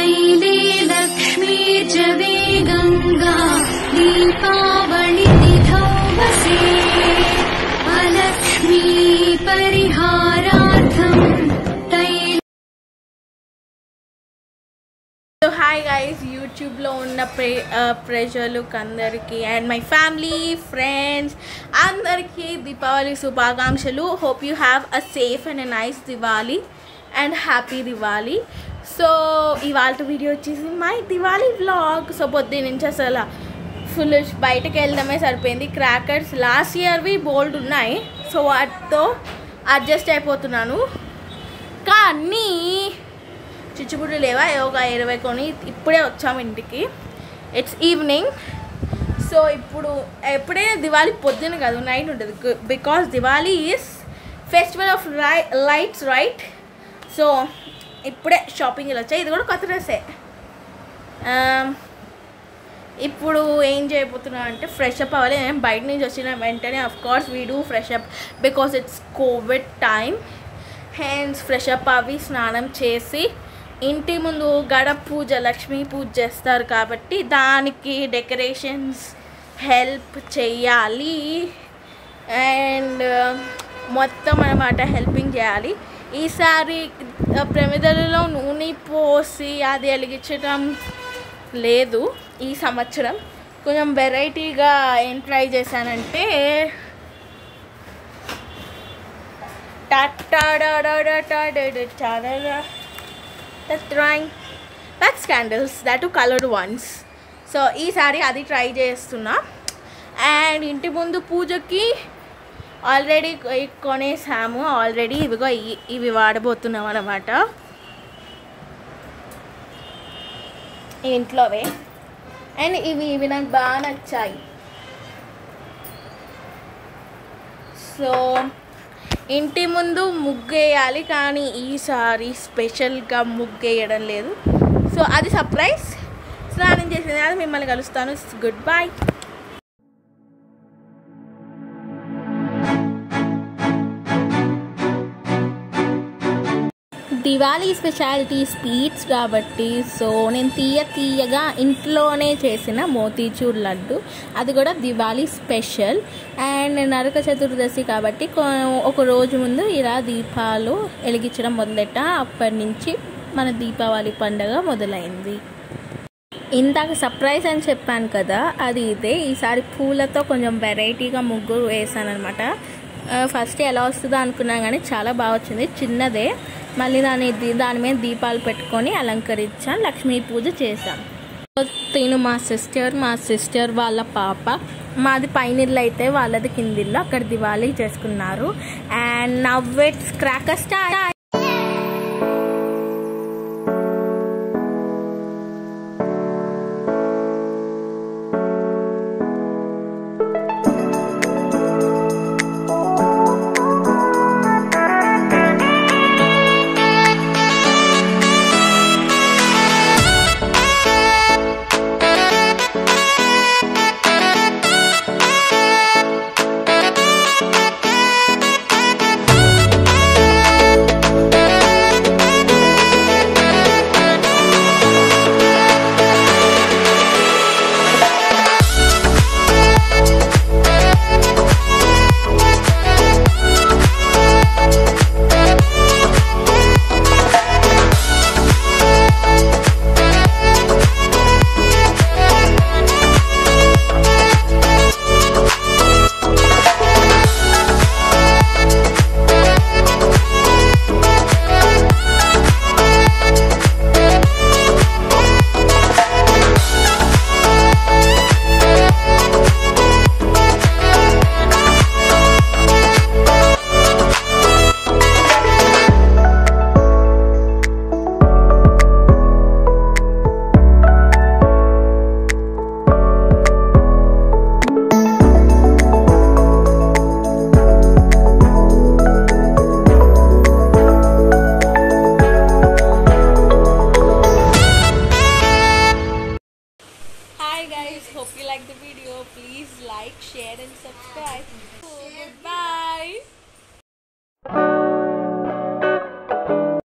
तैले लक्ष्मी च वे गङ्गा दीपावळि तिथौ वसे अलक्ष्मी परिहारार्थम् तैल సో హాయ్ గైస్ యూట్యూబ్లో ఉన్న ప్రే ప్రెజర్లు అందరికీ అండ్ మై ఫ్యామిలీ ఫ్రెండ్స్ అందరికీ దీపావళి శుభాకాంక్షలు hope you have a safe and nice Diwali and happy Diwali so ఇవాళ వీడియో వచ్చేసి మై దివాలి వ్లాగ్ సో పొద్దు నుంచి అసలు ఫుల్ బయటకు వెళ్ళడమే సరిపోయింది క్రాకర్స్ లాస్ట్ ఇయర్వి బోల్డ్ ఉన్నాయి సో వాటితో అడ్జస్ట్ అయిపోతున్నాను కానీ చిచ్చుబుడ్లు లేవా ఒక ఇరవై కొని ఇప్పుడే వచ్చాము ఇంటికి ఇట్స్ ఈవినింగ్ సో ఇప్పుడు ఎప్పుడైనా దివాళీ పొద్దున కాదు నైట్ ఉంటుంది because Diwali is festival of రై లైట్స్ రైట్ సో ఇప్పుడే షాపింగ్కి వచ్చాయి ఇది కూడా కొత్త డ్రెస్సే Um, ఇప్పుడు ఏం చేయబోతున్నా అంటే ఫ్రెష్ అప్ అవ్వాలి నేను బయట నుంచి వచ్చిన వెంటనే of course we do fresh up because it's covid time hands fresh up అవి స్నానం చేసి ఇంటి ముందు గడ పూజ లక్ష్మీ పూజ చేస్తారు కాబట్టి దానికి డెకరేషన్స్ హెల్ప్ చెయ్యాలి అండ్ మొత్తం అనమాట హెల్పింగ్ చేయాలి ఈసారి ప్రమిదలలో నూనె పోసి అది వెలిగించడం లేదు ఈ సంవత్సరం కొంచెం వెరైటీగా ఏం ట్రై చేశానంటే that's candles that coloured ones so ఈసారి అది ట్రై చేస్తున్నా అండ్ ఇంటి ముందు పూజకి ఆల్రెడీ కొనేసాము ఆల్రెడీ ఇవిగో ఇ- ఇవి వాడబోతున్నాం అనమాట ఇంట్లోవే అండ్ ఇవి ఇవి నాకు బాగా నచ్చాయి సో ఇంటి ముందు ముగ్గేయాలి కానీ ఈసారి స్పెషల్గా ముగ్గేయడం లేదు సో అది సర్ప్రైజ్ స్నానం చేసిన తర్వాత మిమ్మల్ని కలుస్తాను good bye Diwali speciality sweets కాబట్టి సో నేను తీయ తీయగా ఇంట్లోనే చేసిన మోతీచూర్ లడ్డు అది కూడా దివాళీ స్పెషల్ అండ్ నరక చతుర్దశి కాబట్టి కొ- ఒక రోజు ముందు ఇలా దీపాలు వెలిగించడం మొదలెట్ట అప్పటి నుంచి మన దీపావళి పండగ మొదలైంది ఇందాక సర్ప్రైజ్ అని చెప్పాను కదా అది ఇదే ఈసారి పూలతో కొంచెం వెరైటీగా ముగ్గు వేసాను అనమాట ఫస్ట్ ఎలా వస్తుందో అనుకున్నాను కానీ చాలా బాగా వచ్చింది చిన్నదే మళ్ళీ దాని దాని మీద దీపాలు పెట్టుకొని అలంకరించాం లక్ష్మీ పూజ చేశాం తిను మా సిస్టర్ మా సిస్టర్ వాళ్ళ పాప మాది పైనిల్లు అయితే వాళ్ళది కిందిల్లు అక్కడ దివాళీ చేసుకున్నారు and now it's cracker star hope you like the video please like share and subscribe goodbye